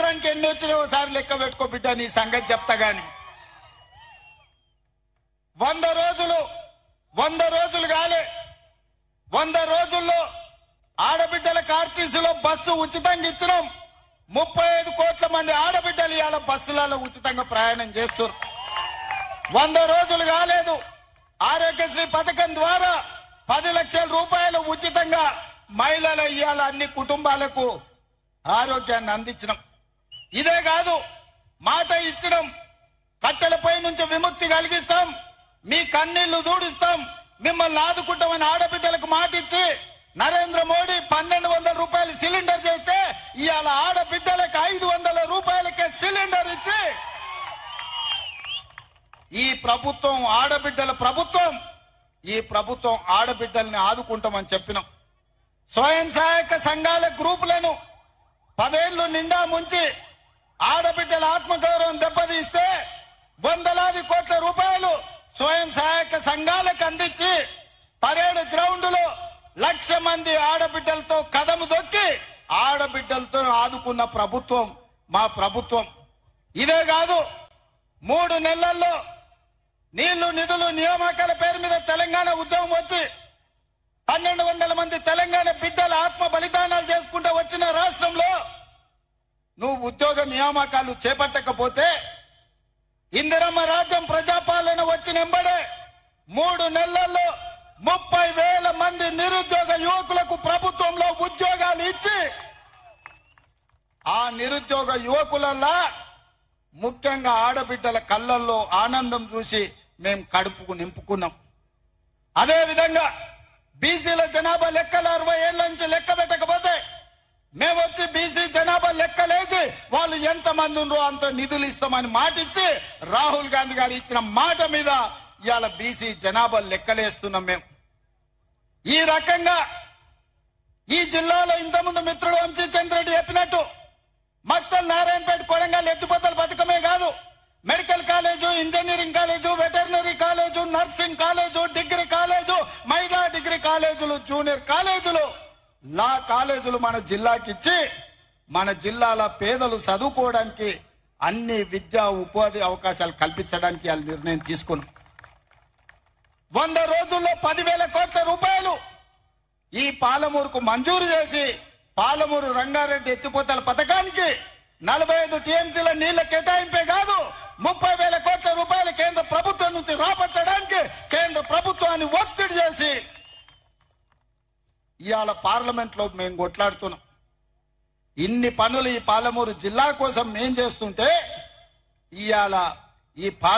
సంవత్సరానికి ఎన్ని వచ్చినాయో ఒకసారి లెక్క పెట్టుకో బిడ్డ నీ సంగతి చెప్తా గాని వంద రోజులు వంద రోజులు కాలే వంద రోజుల్లో ఆడబిడ్డల ఆర్టీసీలో బస్సు ఉచితంగా ఇచ్చినాం ముప్పై ఐదు కోట్ల మంది ఆడబిడ్డలు ఇవాళ బస్సులలో ఉచితంగా ప్రయాణం చేస్తారు వంద రోజులు కాలేదు ఆరోగ్యశ్రీ పథకం ద్వారా పది లక్షల రూపాయలు ఉచితంగా మహిళల ఇవాళ అన్ని కుటుంబాలకు ఆరోగ్యాన్ని అందించినాం ఇదే కాదు మాట ఇచ్చినాం కట్టెలపై నుంచి విముక్తి కలిగిస్తాం మీ కన్నీళ్లు దూడిస్తాం మిమ్మల్ని ఆదుకుంటామని ఆడబిడ్డలకు మాట ఇచ్చి నరేంద్ర మోడీ పన్నెండు వందల రూపాయలు సిలిండర్ చేస్తే ఇవాళ ఆడబిడ్డలకు ఐదు వందల రూపాయలకే సిలిండర్ ఇచ్చి ఈ ప్రభుత్వం ఆడబిడ్డల ప్రభుత్వం ఈ ప్రభుత్వం ఆడబిడ్డల్ని ఆదుకుంటామని చెప్పినాం స్వయం సహాయక సంఘాల గ్రూపులను పదేళ్లు నిండా ముంచి ఆడబిడ్డల ఆత్మగౌరవం దెబ్బతీస్తే వందలాది కోట్ల రూపాయలు స్వయం సహాయక సంఘాలకు అందించి పరేడ్ గ్రౌండ్ లో లక్ష మంది ఆడబిడ్డలతో కదము దొక్కి ఆడబిడ్డలతో ఆదుకున్న ప్రభుత్వం మా ప్రభుత్వం ఇదే కాదు మూడు నెలల్లో నీళ్లు నిధులు నియామకాల పేరు మీద తెలంగాణ ఉద్యమం వచ్చి పన్నెండు వందల మంది తెలంగాణ బిడ్డల ఆత్మ బలిదానాలు చేసుకుంటూ వచ్చిన రాష్ట్రంలో నువ్వు ఉద్యోగ నియామకాలు చేపట్టకపోతే ఇందిరమ్మ రాజ్యం ప్రజాపాలన వచ్చిన ఎంబడే మూడు నెలల్లో ముప్పై వేల మంది నిరుద్యోగ యువకులకు ప్రభుత్వంలో ఉద్యోగాలు ఇచ్చి ఆ నిరుద్యోగ యువకులల్లా ముఖ్యంగా ఆడబిడ్డల కళ్ళల్లో ఆనందం చూసి మేం కడుపుకు నింపుకున్నాం అదే విధంగా బీసీల జనాభా లెక్కలు అరవై ఏళ్ల నుంచి లెక్క పెట్టకపోతే మేము వచ్చి బీసీ జనాభా లెక్కలేసి వాళ్ళు ఎంత మంది ఉండ్రో అంత నిధులు ఇస్తామని మాట ఇచ్చి రాహుల్ గాంధీ గారు ఇచ్చిన మాట మీద ఇవాళ బీసీ జనాభా లెక్కలేస్తున్నాం మేము ఈ రకంగా ఈ జిల్లాలో ఇంతకుముందు మిత్రుడు వంశీ చంద్రెడ్డి చెప్పినట్టు మక్తల్ నారాయణపేట కొడంగల్ ఎత్తిపోతల పథకమే కాదు medical college engineering college veterinary college nursing college degree college మహిళా డిగ్రీ కాలేజీలు జూనియర్ కాలేజీలు లా కాలేజీలు మన జిల్లాకి ఇచ్చి మన జిల్లాల పేదలు చదువుకోవడానికి అన్ని విద్యా ఉపాధి అవకాశాలు కల్పించడానికి వాళ్ళు నిర్ణయం తీసుకున్నాం వంద రోజుల్లో పదివేల కోట్ల రూపాయలు ఈ పాలమూరుకు మంజూరు చేసి పాలమూరు రంగారెడ్డి ఎత్తిపోతల పథకానికి నలభై ఐదు టీఎంసీల నీళ్ల కేటాయింపే కాదు ముప్పై వేల కోట్ల రూపాయలు కేంద్ర ప్రభుత్వం నుంచి రాబట్టడానికి కేంద్ర ప్రభుత్వాన్ని ఒత్తిడి చేసి ఇవాళ పార్లమెంట్ లో మేము కొట్లాడుతున్నాం ఇన్ని పనులు ఈ పాలమూరు జిల్లా కోసం మేం చేస్తుంటే ఇవాళ ఈ